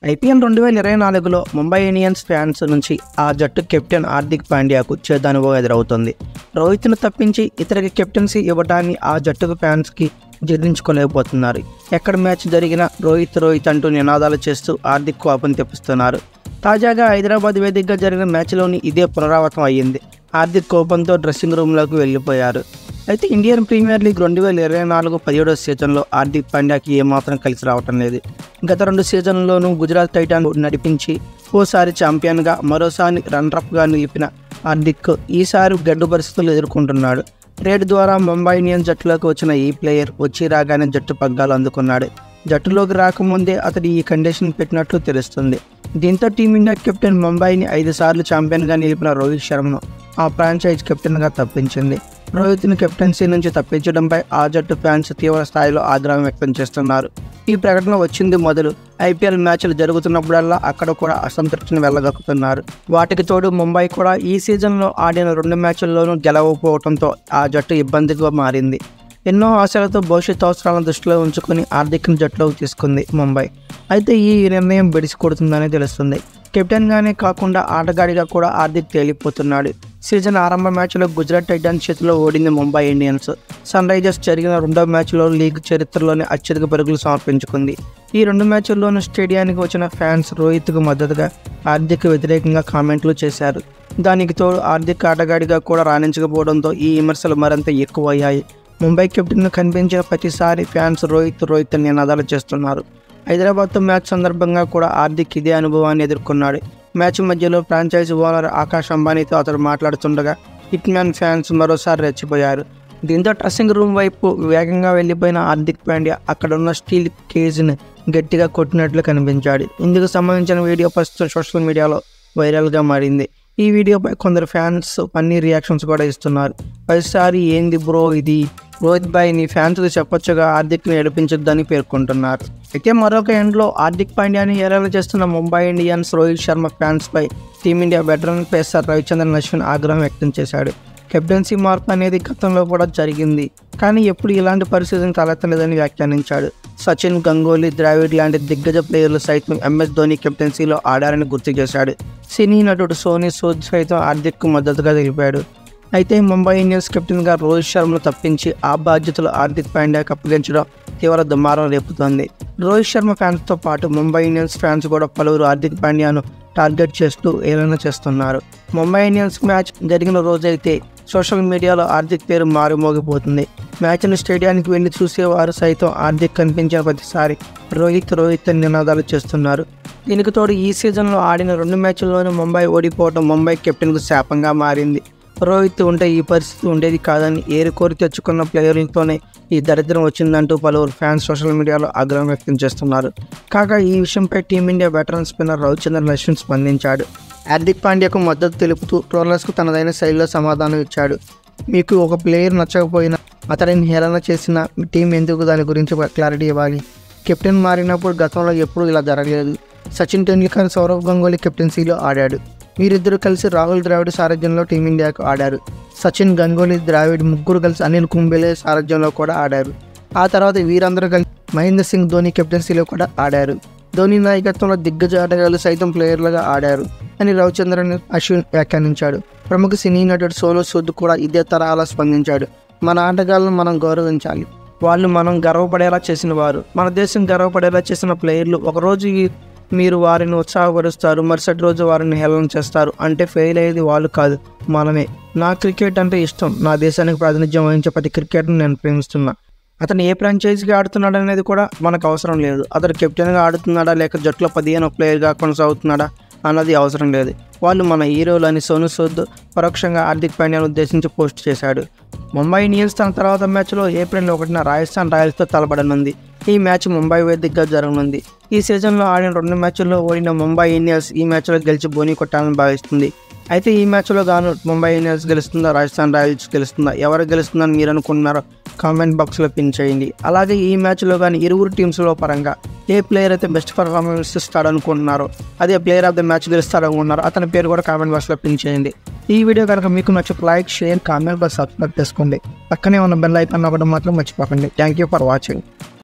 IPL రెండు వేల ఇరవై నాలుగులో ముంబై ఇండియన్స్ ఫ్యాన్స్ నుంచి ఆ జట్టు కెప్టెన్ హార్దిక్ పాండ్యాకు చేదనుభవం ఎదురవుతుంది రోహిత్ను తప్పించి ఇతరికి కెప్టెన్సీ ఇవ్వడాన్ని ఆ జట్టుకు ఫ్యాన్స్కి జీర్ణించుకోలేకపోతున్నారు ఎక్కడ మ్యాచ్ జరిగినా రోహిత్ రోహిత్ అంటూ నినాదాలు చేస్తూ హార్దిక్ కోపం తెప్పిస్తున్నారు తాజాగా హైదరాబాద్ వేదికగా జరిగిన మ్యాచ్లోని ఇదే పునరావృతం అయ్యింది హార్దిక్ కోపంతో డ్రెస్సింగ్ రూమ్లోకి వెళ్ళిపోయారు అయితే ఇండియన్ ప్రీమియర్ లీగ్ రెండు వేల ఇరవై నాలుగు పదిహేడో సీజన్లో హార్దిక్ పాండ్యాకి ఏమాత్రం కలిసి రావటం లేదు గత రెండు సీజన్లలోనూ గుజరాత్ టైటాన్ నడిపించి ఓసారి ఛాంపియన్గా మరోసారి రన్రప్గా నిలిపిన హార్దిక్ ఈసారి గడ్డు పరిస్థితులు ఎదుర్కొంటున్నాడు ట్రేడ్ ద్వారా ముంబై ఇండియన్స్ జట్టులోకి వచ్చిన ఈ ప్లేయర్ వచ్చి రాగానే జట్టు పగ్గాలు అందుకున్నాడు జట్టులోకి రాకముందే అతడు ఈ కండిషన్ పెట్టినట్లు తెలుస్తుంది దీంతో టీమిండియా కెప్టెన్ ముంబైని ఐదు సార్లు ఛాంపియన్గా నిలిపిన రోహిత్ శర్మను ఆ ఫ్రాంచైజ్ కెప్టెన్గా తప్పించింది రోహిత్ను కెప్టెన్సీ నుంచి తప్పించడంపై ఆ జట్టు ఫ్యాన్స్ తీవ్ర స్థాయిలో ఆగ్రహం వ్యక్తం చేస్తున్నారు ఈ ప్రకటన వచ్చింది మొదలు ఐపీఎల్ మ్యాచ్లు జరుగుతున్నప్పుడల్లా అక్కడ కూడా అసంతృప్తిని వెళ్ళగక్కుతున్నారు వాటికి తోడు ముంబై కూడా ఈ సీజన్లో ఆడిన రెండు మ్యాచ్ల్లోనూ గెలవకపోవడంతో ఆ జట్టు ఇబ్బందిగా మారింది ఎన్నో ఆశలతో భవిష్యత్ అవసరాలను దృష్టిలో ఉంచుకుని ఆర్థిక జట్టులోకి తీసుకుంది ముంబై అయితే ఈ నిర్ణయం బెడిసి కొడుతుందని తెలుస్తుంది కెప్టెన్గానే కాకుండా ఆటగాడిగా కూడా హార్దిక్ తేలిపోతున్నాడు సీజన్ ఆరంభ మ్యాచ్లో గుజరాత్ టైటాన్స్ చేతిలో ఓడింది ముంబై ఇండియన్స్ సన్ రైజర్స్ జరిగిన రెండో మ్యాచ్లో లీగ్ చరిత్రలోనే అత్యధిక పరుగులు సమర్పించుకుంది ఈ రెండు మ్యాచ్ల్లోనూ స్టేడియానికి వచ్చిన ఫ్యాన్స్ రోహిత్కు మద్దతుగా హార్దిక్ వ్యతిరేకంగా కామెంట్లు చేశారు దానికి తోడు హార్దిక్ ఆటగాడిగా కూడా రాణించకపోవడంతో ఈ విమర్శలు మరింత ఎక్కువయ్యాయి ముంబై కెప్టెన్ కనిపించిన ప్రతిసారి ఫ్యాన్స్ రోహిత్ రోహిత్ అని నినాదాలు చేస్తున్నారు హైదరాబాద్తో మ్యాచ్ సందర్భంగా కూడా హార్దిక్ ఇదే అనుభవాన్ని ఎదుర్కొన్నాడు మ్యాచ్ మధ్యలో ఫ్రాంచైజీ ఓనర్ ఆకాష్ అంబానీతో అతడు మాట్లాడుతుండగా హిట్ మ్యాన్ ఫ్యాన్స్ మరోసారి రెచ్చిపోయారు దీంతో డ్రెస్సింగ్ రూమ్ వైపు వేగంగా వెళ్ళిపోయిన హార్దిక్ పాండ్యా అక్కడ ఉన్న స్టీల్ కేజ్ని గట్టిగా కొట్టినట్లు కనిపించాడు ఇందుకు సంబంధించిన వీడియో ప్రస్తుతం సోషల్ మీడియాలో వైరల్గా మారింది ఈ వీడియోపై కొందరు ఫ్యాన్స్ అన్ని రియాక్షన్స్ కూడా ఇస్తున్నారు ప్రతిసారి ఏంది బ్రో ఇది రోహిత్ భాయ్ నీ ఫ్యాన్స్ చెప్పొచ్చుగా హార్దిక్ని ఏడిపించొద్దని పేర్కొంటున్నారు అయితే మరొక ఎండ్లో హార్దిక్ పాండ్యాని ఏరాలు చేస్తున్న ముంబై ఇండియన్స్ రోహిత్ శర్మ ఫ్యాన్స్పై team India veteran pacer Ravichandran Ashwin ఆగ్రహం వ్యక్తం చేశాడు కెప్టెన్సీ మార్పు అనేది గతంలో కూడా జరిగింది కానీ ఎప్పుడు ఇలాంటి పరిస్థితిని తలెత్తలేదని వ్యాఖ్యానించాడు సచిన్ గంగోలీ ద్రావిడ్ లాంటి దిగ్గజ ప్లేయర్లు సైతం ఎంఎస్ ధోని కెప్టెన్సీలో ఆడారని గుర్తు చేశాడు సినీ నటుడు సోనీ సూద్ సైతం హార్దిక్కు మద్దతుగా తెలిపాడు అయితే ముంబై ఇండియన్స్ కెప్టెన్గా రోహిత్ శర్మను తప్పించి ఆ బాధ్యతలు హార్దిక్ పాండ్యాకి అప్పగించడం తీవ్ర దుమారం రేపుతోంది రోహిత్ శర్మ ఫ్యాన్స్తో పాటు ముంబై ఇండియన్స్ ఫ్యాన్స్ కూడా పలువురు హార్దిక్ పాండ్యాను టార్గెట్ చేస్తూ ఏలన చేస్తున్నారు ముంబై ఇండియన్స్ మ్యాచ్ జరిగిన రోజైతే సోషల్ మీడియాలో హార్దిక్ పేరు మారుమోగిపోతుంది మ్యాచ్ను స్టేడియానికి వెళ్ళి చూసేవారు సైతం హార్దిక్ కనిపించిన ప్రతిసారి రోహిత్ రోహిత్ అని నినాదాలు చేస్తున్నారు దీనికి తోడు ఈ సీజన్లో ఆడిన రెండు మ్యాచ్ల్లోనూ ముంబై ఓడిపోవడం ముంబై కెప్టెన్కు శాపంగా మారింది రోహిత్ ఉంటే ఈ పరిస్థితి ఉండేది కాదని ఏరు కోరి తెచ్చుకున్న ప్లేయర్లతోనే ఈ దరిద్రం వచ్చిందంటూ పలువురు ఫ్యాన్స్ సోషల్ మీడియాలో ఆగ్రహం వ్యక్తం చేస్తున్నారు కాగా ఈ విషయంపై team India veteran spinner Ravichandran Ashwin స్పందించాడు హార్దిక్ పాండ్యాకు మద్దతు తెలుపుతూ ట్రోలర్స్కు తనదైన శైలిలో సమాధానం ఇచ్చాడు మీకు ఒక ప్లేయర్ నచ్చకపోయినా అతడిని హేళన చేసిన మీ టీం ఎందుకు దాని గురించి ఒక క్లారిటీ ఇవ్వాలి కెప్టెన్ మారినప్పుడు గతంలో ఎప్పుడూ ఇలా జరగలేదు సచిన్ టెండూల్కర్ సౌరవ్ గంగోలీ కెప్టెన్సీలో ఆడాడు వీరిద్దరూ కలిసి రాహుల్ ద్రావిడ్ సారథ్యంలో టీమిండియాకు ఆడారు సచిన్ గంగోలీ ద్రావిడ్ ముగ్గురు కలిసి అనిల్ కుంబెలే సారథ్యంలో కూడా ఆడారు ఆ తర్వాత వీరందరూ కలిసి మహేంద్ర సింగ్ ధోని కెప్టెన్సీలో కూడా ఆడారు ధోని నాయకత్వంలో దిగ్గజ ఆటగాళ్లు సైతం ప్లేయర్లుగా ఆడారు అని రవిచంద్రన్ అశ్విన్ వ్యాఖ్యానించాడు ప్రముఖ సినీ నటుడు సోలో సూద్ కూడా ఇదే తరహాలో స్పందించాడు మన ఆటగాళ్లను మనం గౌరవించాలి వాళ్ళు మనం గర్వపడేలా చేసిన వారు మన దేశం గర్వపడేలా చేసిన ప్లేయర్లు ఒకరోజు ఈ- మీరు వారిని ఉత్సాహపరుస్తారు మరుసటి రోజు వారిని హేళన చేస్తారు అంటే ఫెయిల్ అయ్యేది వాళ్ళు కాదు మనమే నా క్రికెట్ అంటే ఇష్టం నా దేశానికి ప్రాతినిధ్యం వహించే ప్రతి క్రికెట్ను నేను ప్రేమిస్తున్నా అతను ఏ ఫ్రాంచైజీగా ఆడుతున్నాడు అనేది కూడా మనకు అవసరం లేదు అతను కెప్టెన్గా ఆడుతున్నాడా లేక జట్టులో పదిహేను ప్లేయర్గా కొనసాగుతున్నాడా అన్నది అవసరం లేదు వాళ్ళు మన హీరోలు అని సోను సూద్ పరోక్షంగా హార్దిక్ పాండ్యాను ఉద్దేశించి పోస్ట్ చేశాడు ముంబై ఇండియన్స్ తన తర్వాత మ్యాచ్లో ఏప్రిల్ ఒకటిన రాజస్థాన్ రాయల్స్తో తలపడనుంది ఈ మ్యాచ్ ముంబై వేదికగా జరగనుంది ఈ సీజన్లో ఆడిన రెండు మ్యాచ్ల్లో ఓడిన ముంబై ఇండియన్స్ ఈ మ్యాచ్లో గెలిచి బోని కొట్టాలని భావిస్తుంది అయితే ఈ మ్యాచ్లో గాను ముంబై ఇండియన్స్ గెలుస్తుందా రాజస్థాన్ రాయల్స్ గెలుస్తుందా ఎవరు గెలుస్తుందని మీరు అనుకున్నారో కామెంట్ బాక్స్లో పిన్ చేయండి అలాగే ఈ మ్యాచ్లో కానీ ఇరువురు టీమ్స్లో పరంగా ఏ ప్లేయర్ అయితే బెస్ట్ పర్ఫార్మెన్స్ ఇస్తాడు అనుకుంటున్నారో అదే ప్లేయర్ ఆఫ్ ద మ్యాచ్ గెలుస్తాడు అనుకుంటున్నారో అతని పేరు కూడా కామెంట్ బాక్స్లో పిన్ చేయండి ఈ వీడియో కనుక మీకు నచ్చి like share comment box subscribe చేసుకోండి పక్కనే ఉన్న బెల్ ఐకాన్ ఒకటి మాత్రం మర్చిపోకండి థ్యాంక్ యూ ఫర్ వాచింగ్